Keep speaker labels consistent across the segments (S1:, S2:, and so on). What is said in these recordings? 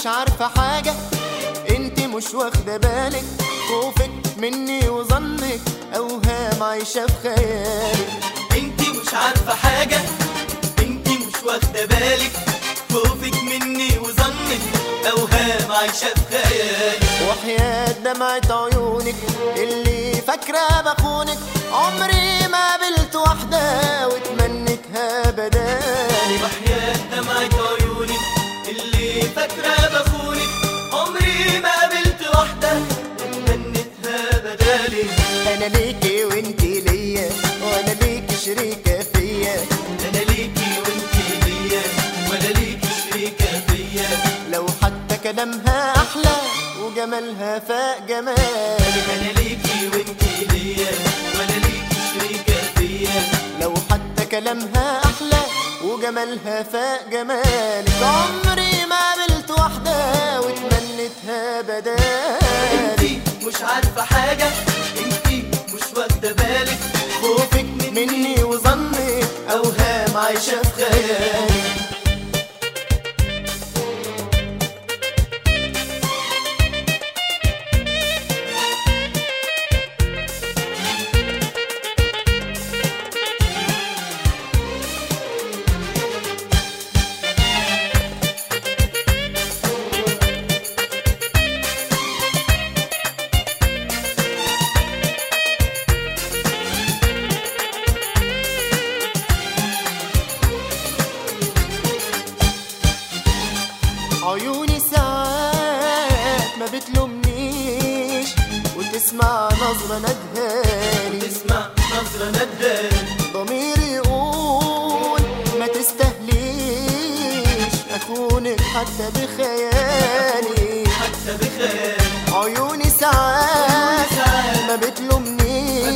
S1: مش عارفة حاجة انت مش واخدة بالك خوفك مني وظنك اوهام عايشة في خيالك
S2: انت مش عارفة حاجة انت مش واخدة بالك خوفك مني وظنك اوهام عايشة في خيالك
S1: وحياة دمعة عيونك اللي فاكرة بخونك عمري ما قابلت واحدة واتمنتها بدالك
S2: وحياة دمعة عيونك اللي فاكرة بخونك عمري ما قابلت واحدة اتمنتها بدالي
S1: انا ليكي وانتي ليا وانا ليكي شريكة فيا
S2: انا ليكي وانتي ليا ولا ليكي شريكة فيا
S1: لو حتى كلامها احلى وجمالها فاق جمالك
S2: انا ليكي وانتي ليا ولا ليكي شريكة فيا
S1: لو حتى كلامها احلى وجمالها فاق جمالك عمري ما قابلت واحدة واتمنتها بدالك
S2: انتي مش عارفة حاجة انتي مش واخدة بالك خوفك
S1: مني وظنك اوهام عايشة في خيالك عيوني ساعات ما بتلومنيش وتسمع نظرة ندهالي
S2: تسمع نظرة ندان
S1: ضميري يقول ما تستهليش أخونك حتى بخيالي
S2: حتى بخيال
S1: عيوني ساعات ما بتلومنيش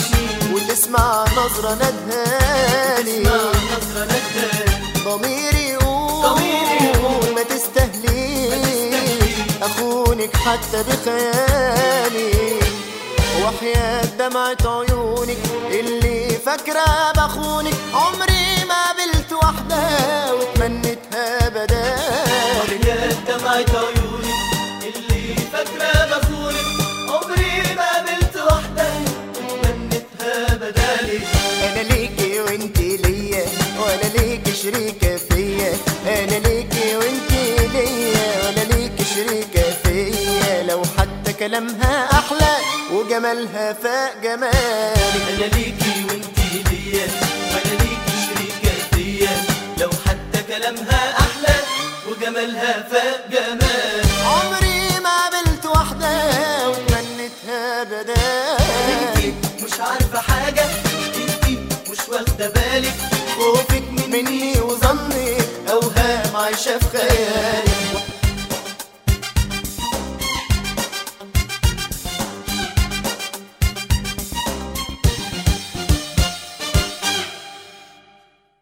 S1: وتسمع نظرة ندهالي
S2: تسمع نظرة ندان
S1: ضميري يقول
S2: ضميري يقول
S1: ما تستهليش أخونك حتى بخيالي وحياة دمعة عيونك اللي فاكرة بخونك عمري ما قابلت واحدة واتمنتها بدالك
S2: يا دمعة عيونك اللي فاكرة بخونك عمري ما قابلت واحدة اتمنتها بدالي
S1: أنا ليكي وانتي ليا ولا ليكي شريكة فيا أنا ليكي وانتي ليا ولا ليكي شريكة فيا لو حتى كلامها أحلى وجمالها فاق جمالك
S2: انا ليكي وانتي ليا وانا ليكي شريكة فيا لو حتى كلامها احلى وجمالها فاق جمال
S1: عمري ما قابلت واحدة واتمنتها بدالك
S2: انتي مش عارفة حاجة انتي مش واخدة بالك خوفك مني
S1: مني وظنك أوهام عايشة في خيالك